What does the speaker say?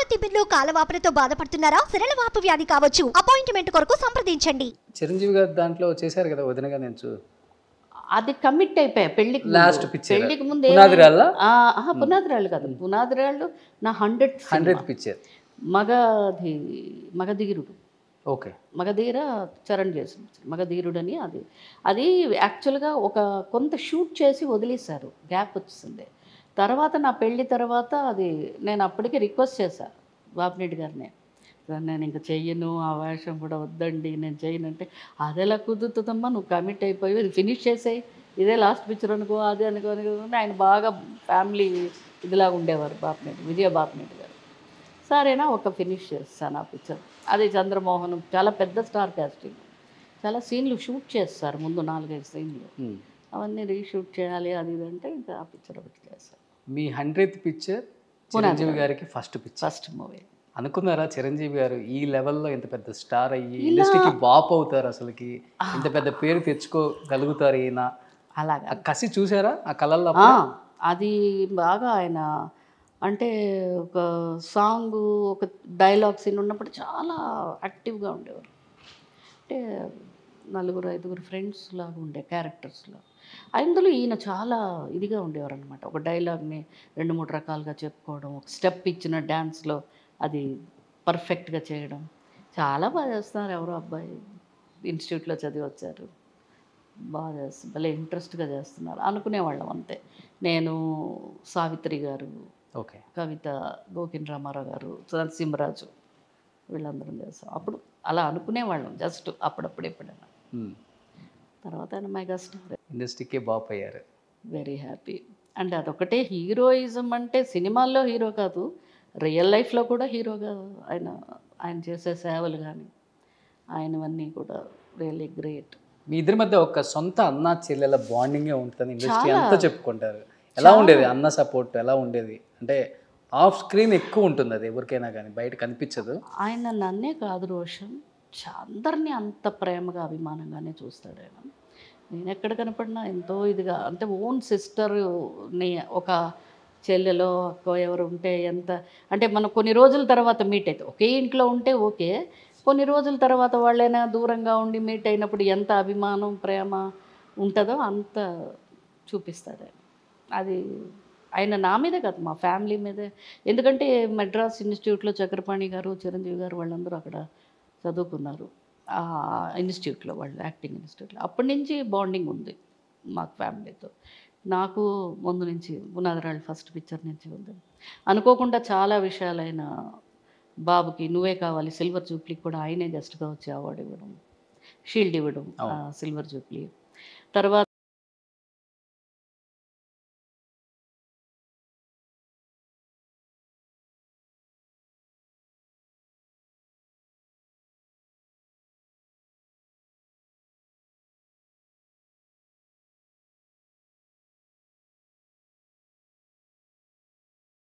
తిమ్మిర్లు కాలవాపులతో బాధపడుతున్నారా సిరలవాపు వ్యాధి కావచ్చు అపాయింట్మెంట్ కొరకు సంప్రదించండి చిరంజీవి గారు దాంట్లో చేశారు కదా వదినగా నేను చూ అది కమిట్ అయిపోయా పెళ్లికి ముందు. Last picture. పెళ్లికి ముందు పునాది రాళ్ళా? ఏమైంది? ఆ, ఆహా, పునాది రాళ్ళు కాదు పునాది రాళ్ళు నా హండ్రెడ్ హండ్రెడ్ పిక్చర్ మగధి మగధీరుడు ఓకే మగధీర చరణ్ చేసిన మగధీరుడని అది అది యాక్చువల్గా ఒక కొంత షూట్ చేసి వదిలేశారు గ్యాప్ వచ్చింది తర్వాత నా పెళ్లి తర్వాత అది నేను అప్పటికి రిక్వెస్ట్ చేశాను బాపినెడ్డి గారిని సార్ నేను ఇంకా చెయ్యను ఆ వేషం కూడా వద్దండి నేను చెయ్యను అంటే అది ఎలా కుదురుతుందమ్మా నువ్వు కమిట్ అయిపోయి ఇది ఫినిష్ చేసేయి ఇదే లాస్ట్ పిక్చర్ అనుకో అదే అనుకో అనుకో అని ఆయన బాగా ఫ్యామిలీ ఇదిలాగా ఉండేవారు బాపినెడ్డి విజయ బాపినెడ్డి గారు సరేనా ఒక ఫినిష్ చేస్తాను ఆ పిక్చర్ అది చంద్రమోహన్ చాలా పెద్ద స్టార్ కాస్టింగ్ చాలా సీన్లు షూట్ చేస్తారు ముందు నాలుగైదు సీన్లు అవన్నీ రీషూట్ చేయాలి అది ఇది అంటే ఇంకా ఆ పిక్చర్ ఒకటి చేస్తాను మీ హండ్రెడ్ పిక్చర్ చిరంజీవి గారికి ఫస్ట్ పిక్చర్ ఫస్ట్ మూవీ అనుకున్నారా చిరంజీవి గారు ఈ లెవెల్లో ఇంత పెద్ద స్టార్ అయ్యి ఇండస్ట్రీకి బాప్ అవుతారు అసలుకి ఇంత పెద్ద పేరు తెచ్చుకోగలుగుతారు ఈయన అలాగా ఆ కసి చూసారా ఆ కళల్లో ఆ, అది బాగా ఆయన అంటే ఒక సాంగ్ ఒక డైలాగ్ సీన్ ఉన్నప్పుడు చాలా యాక్టివ్గా ఉండేవారు అంటే నలుగురు ఐదుగురు ఫ్రెండ్స్ లాగా ఉండే క్యారెక్టర్స్లో అందులో ఈయన చాలా ఇదిగా ఉండేవారు అనమాట ఒక డైలాగ్ని రెండు మూడు రకాలుగా చెప్పుకోవడం ఒక స్టెప్ ఇచ్చిన డ్యాన్స్లో అది పర్ఫెక్ట్గా చేయడం చాలా బాగా చేస్తున్నారు ఎవరో అబ్బాయి ఇన్స్టిట్యూట్లో చదివి వచ్చారు బాగా చేస్తున్నారు భలే ఇంట్రెస్ట్గా చేస్తున్నారు అనుకునేవాళ్ళం అంతే నేను సావిత్రి గారు ఓకే కవిత గోకిన్ రామారావు గారు నరసింహరాజు వీళ్ళందరం చేస్తాం అప్పుడు అలా అనుకునేవాళ్ళం జస్ట్ అప్పుడప్పుడు ఎప్పుడైనా తర్వాత ఆయన మెగాస్టార్ ఇండస్ట్రీకే బాప్ అయ్యారు వెరీ హ్యాపీ అండ్ అదొకటే హీరోయిజం అంటే సినిమాల్లో హీరో కాదు రియల్ లైఫ్లో కూడా హీరోగా ఆయన ఆయన చేసే సేవలు కానీ ఆయనవన్నీ కూడా రియల్లీ గ్రేట్ మీ ఇద్దరి మధ్య ఒక సొంత అన్న చెల్లెల బాండింగే ఉంటుంది ఇండస్ట్రీ అంతా చెప్పుకుంటారు ఎలా ఉండేది అన్న సపోర్ట్ ఎలా ఉండేది అంటే ఆఫ్ స్క్రీన్ ఎక్కువ ఉంటుంది అది ఎవరికైనా కానీ బయట కనిపించదు ఆయన నన్నే కాదు రోషన్ చ- అందరినీ అంత ప్రేమగా అభిమానంగానే చూస్తాడు ఆయన నేను ఎక్కడ కనపడినా ఎంతో ఇదిగా అంటే ఓన్ సిస్టర్ని ఒక చెల్లెలో అక్కో ఎవరు ఉంటే ఎంత అంటే మనం కొన్ని రోజుల తర్వాత మీట్ అయితే ఒకే ఇంట్లో ఉంటే ఓకే కొన్ని రోజుల తర్వాత వాళ్ళైనా దూరంగా ఉండి మీట్ అయినప్పుడు ఎంత అభిమానం ప్రేమ ఉంటుందో అంత చూపిస్తాడు ఆయన అది ఆయన నా మీదే కాదు మా ఫ్యామిలీ మీదే ఎందుకంటే మెడ్రాస్ ఇన్స్టిట్యూట్లో చక్రపాణి గారు చిరంజీవి గారు వాళ్ళందరూ అక్కడ చదువుకున్నారు ఆ ఇన్స్టిట్యూట్లో వాళ్ళు యాక్టింగ్ ఇన్స్టిట్యూట్లో అప్పటి నుంచి బాండింగ్ ఉంది మాకు ఫ్యామిలీతో నాకు ముందు నుంచి పునాదిరాళ్ళు ఫస్ట్ పిక్చర్ నుంచి ఉంది అనుకోకుండా చాలా విషయాలైన బాబుకి నువ్వే కావాలి సిల్వర్ జూప్లీకి కూడా ఆయనే జస్ట్గా వచ్చి అవార్డు ఇవ్వడం షీల్డ్ ఇవ్వడం సిల్వర్ జూప్లీ తర్వాత